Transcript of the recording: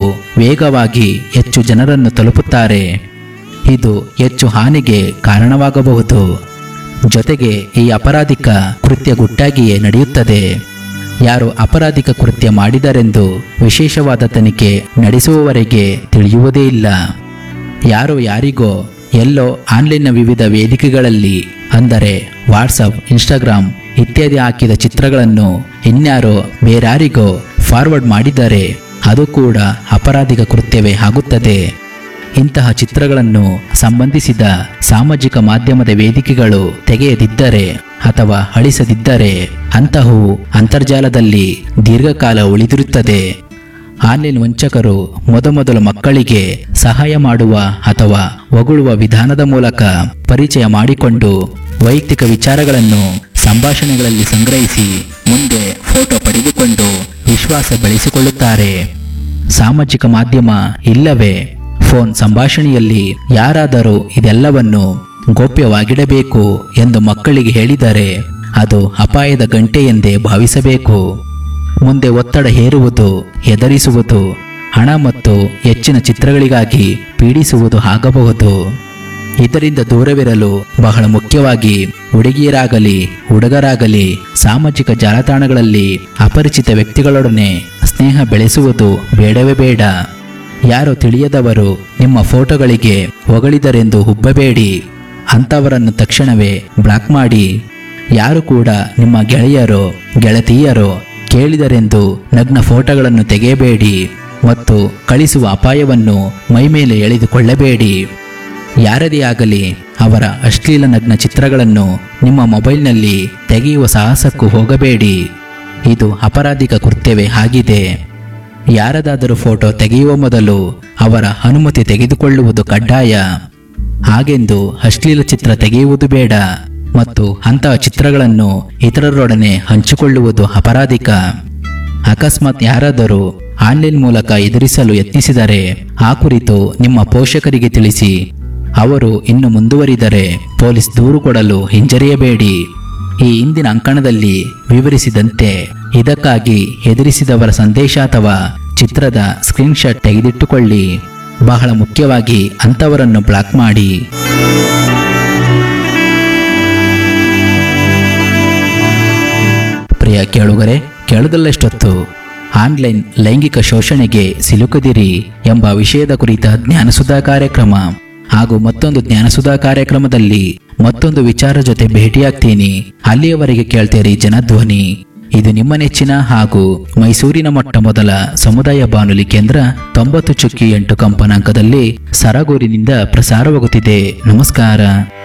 ವೇಗವಾಗಿ ಹೆಚ್ಚು ಜನರನ್ನು ತಲುಪುತ್ತಾರೆ ಇದು ಹೆಚ್ಚು ಹಾನಿಗೆ ಕಾರಣವಾಗಬಹುದು ಜೊತೆಗೆ ಈ ಅಪರಾಧಿಕ ಕೃತ್ಯ ಗುಟ್ಟಾಗಿಯೇ ನಡೆಯುತ್ತದೆ ಯಾರು ಅಪರಾಧಿಕ ಕೃತ್ಯ ಮಾಡಿದರೆಂದು ವಿಶೇಷವಾದ ತನಿಖೆ ನಡೆಸುವವರೆಗೆ ತಿಳಿಯುವುದೇ ಇಲ್ಲ ಯಾರೋ ಯಾರಿಗೋ ಎಲ್ಲೋ ಆನ್ಲೈನ್ನ ವಿವಿಧ ವೇದಿಕೆಗಳಲ್ಲಿ ಅಂದರೆ ವಾಟ್ಸಪ್ ಇನ್ಸ್ಟಾಗ್ರಾಮ್ ಇತ್ಯಾದಿ ಹಾಕಿದ ಚಿತ್ರಗಳನ್ನು ಇನ್ಯಾರೋ ಬೇರಾರಿಗೋ ಫಾರ್ವರ್ಡ್ ಮಾಡಿದರೆ ಅದು ಕೂಡ ಅಪರಾಧಿಕ ಕೃತ್ಯವೇ ಆಗುತ್ತದೆ ಇಂತಹ ಚಿತ್ರಗಳನ್ನು ಸಂಬಂಧಿಸಿದ ಸಾಮಾಜಿಕ ಮಾಧ್ಯಮದ ವೇದಿಕೆಗಳು ತೆಗೆಯದಿದ್ದರೆ ಅಥವಾ ಅಳಿಸದಿದ್ದರೆ ಅಂತಹವು ಅಂತರ್ಜಾಲದಲ್ಲಿ ದೀರ್ಘಕಾಲ ಉಳಿದಿರುತ್ತದೆ ಆನ್ಲೈನ್ ವಂಚಕರು ಮೊದಮೊದಲು ಮಕ್ಕಳಿಗೆ ಸಹಾಯ ಮಾಡುವ ಅಥವಾ ಹೊಗಳುವ ವಿಧಾನದ ಮೂಲಕ ಪರಿಚಯ ಮಾಡಿಕೊಂಡು ವೈಯಕ್ತಿಕ ವಿಚಾರಗಳನ್ನು ಸಂಭಾಷಣೆಗಳಲ್ಲಿ ಸಂಗ್ರಹಿಸಿ ಮುಂದೆ ಫೋಟೋ ಪಡೆದುಕೊಂಡು ವಿಶ್ವಾಸ ಬೆಳೆಸಿಕೊಳ್ಳುತ್ತಾರೆ ಸಾಮಾಜಿಕ ಮಾಧ್ಯಮ ಇಲ್ಲವೇ ಫೋನ್ ಸಂಭಾಷಣೆಯಲ್ಲಿ ಯಾರಾದರೂ ಇದೆಲ್ಲವನ್ನು ಗೋಪ್ಯವಾಗಿಡಬೇಕು ಎಂದು ಮಕ್ಕಳಿಗೆ ಹೇಳಿದರೆ ಅದು ಅಪಾಯದ ಗಂಟೆ ಎಂದೇ ಭಾವಿಸಬೇಕು ಮುಂದೆ ಒತ್ತಡ ಹೇರುವುದು ಹೆದರಿಸುವುದು ಹಣ ಮತ್ತು ಹೆಚ್ಚಿನ ಚಿತ್ರಗಳಿಗಾಗಿ ಪೀಡಿಸುವುದು ಆಗಬಹುದು ಇದರಿಂದ ದೂರವಿರಲು ಬಹಳ ಮುಖ್ಯವಾಗಿ ಹುಡುಗಿಯರಾಗಲಿ ಹುಡುಗರಾಗಲಿ ಸಾಮಾಜಿಕ ಜಾಲತಾಣಗಳಲ್ಲಿ ಅಪರಿಚಿತ ವ್ಯಕ್ತಿಗಳೊಡನೆ ಸ್ನೇಹ ಬೆಳೆಸುವುದು ಬೇಡವೇ ಬೇಡ ಯಾರು ತಿಳಿಯದವರು ನಿಮ್ಮ ಫೋಟೋಗಳಿಗೆ ಹೊಗಳಿದರೆಂದು ಹುಬ್ಬಬೇಡಿ ಅಂಥವರನ್ನು ತಕ್ಷಣವೇ ಬ್ಲಾಕ್ ಮಾಡಿ ಯಾರು ಕೂಡ ನಿಮ್ಮ ಗೆಳೆಯರೋ ಗೆಳತಿಯರೋ ಕೇಳಿದರೆಂದು ನಗ್ನ ಫೋಟೋಗಳನ್ನು ತೆಗೆಯಬೇಡಿ ಮತ್ತು ಕಳಿಸುವ ಅಪಾಯವನ್ನು ಮೈಮೇಲೆ ಎಳೆದುಕೊಳ್ಳಬೇಡಿ ಯಾರದೇ ಆಗಲಿ ಅವರ ಅಶ್ಲೀಲ ನಗ್ನ ಚಿತ್ರಗಳನ್ನು ನಿಮ್ಮ ಮೊಬೈಲ್ನಲ್ಲಿ ತೆಗೆಯುವ ಸಾಹಸಕ್ಕೂ ಹೋಗಬೇಡಿ ಇದು ಅಪರಾಧಿಕ ಕೃತ್ಯವೇ ಆಗಿದೆ ಯಾರದಾದರೂ ಫೋಟೋ ತೆಗೆಯುವ ಮೊದಲು ಅವರ ಅನುಮತಿ ತೆಗೆದುಕೊಳ್ಳುವುದು ಕಡ್ಡಾಯ ಹಾಗೆಂದು ಅಶ್ಲೀಲ ಚಿತ್ರ ತೆಗೆಯುವುದು ಬೇಡ ಮತ್ತು ಅಂತಹ ಚಿತ್ರಗಳನ್ನು ಇತರರೊಡನೆ ಹಂಚಿಕೊಳ್ಳುವುದು ಅಪರಾಧಿಕ ಅಕಸ್ಮಾತ್ ಯಾರಾದರೂ ಆನ್ಲೈನ್ ಮೂಲಕ ಎದುರಿಸಲು ಯತ್ನಿಸಿದರೆ ಆ ಕುರಿತು ನಿಮ್ಮ ಪೋಷಕರಿಗೆ ತಿಳಿಸಿ ಅವರು ಇನ್ನು ಮುಂದುವರಿದರೆ ಪೊಲೀಸ್ ದೂರು ಕೊಡಲು ಹಿಂಜರಿಯಬೇಡಿ ಈ ಹಿಂದಿನ ಅಂಕಣದಲ್ಲಿ ವಿವರಿಸಿದಂತೆ ಇದಕ್ಕಾಗಿ ಎದುರಿಸಿದವರ ಸಂದೇಶ ಅಥವಾ ಚಿತ್ರದ ಸ್ಕ್ರೀನ್ಶಾಟ್ ತೆಗೆದಿಟ್ಟುಕೊಳ್ಳಿ ಬಹಳ ಮುಖ್ಯವಾಗಿ ಅಂಥವರನ್ನು ಬ್ಲಾಕ್ ಮಾಡಿ ಪ್ರಿಯ ಕೇಳುಗರೆ ಕೇಳುವುದಲ್ಲಷ್ಟೊತ್ತು ಆನ್ಲೈನ್ ಲೈಂಗಿಕ ಶೋಷಣೆಗೆ ಸಿಲುಕದಿರಿ ಎಂಬ ವಿಷಯದ ಕುರಿತ ಜ್ಞಾನಸುಧಾ ಕಾರ್ಯಕ್ರಮ ಹಾಗೂ ಮತ್ತೊಂದು ಜ್ಞಾನಸುಧಾ ಕಾರ್ಯಕ್ರಮದಲ್ಲಿ ಮತ್ತೊಂದು ವಿಚಾರ ಜೊತೆ ಭೇಟಿಯಾಗ್ತೀನಿ ಅಲ್ಲಿಯವರೆಗೆ ಕೇಳ್ತೇರಿ ಜನಧ್ವನಿ ಇದು ನಿಮ್ಮ ನೆಚ್ಚಿನ ಹಾಗೂ ಮೈಸೂರಿನ ಮೊಟ್ಟ ಮೊದಲ ಸಮುದಾಯ ಬಾನುಲಿ ಕೇಂದ್ರ ತೊಂಬತ್ತು ಚುಕ್ಕಿ ಎಂಟು ಕಂಪನಾಂಕದಲ್ಲಿ ಸರಗೂರಿನಿಂದ ಪ್ರಸಾರವಾಗುತ್ತಿದೆ ನಮಸ್ಕಾರ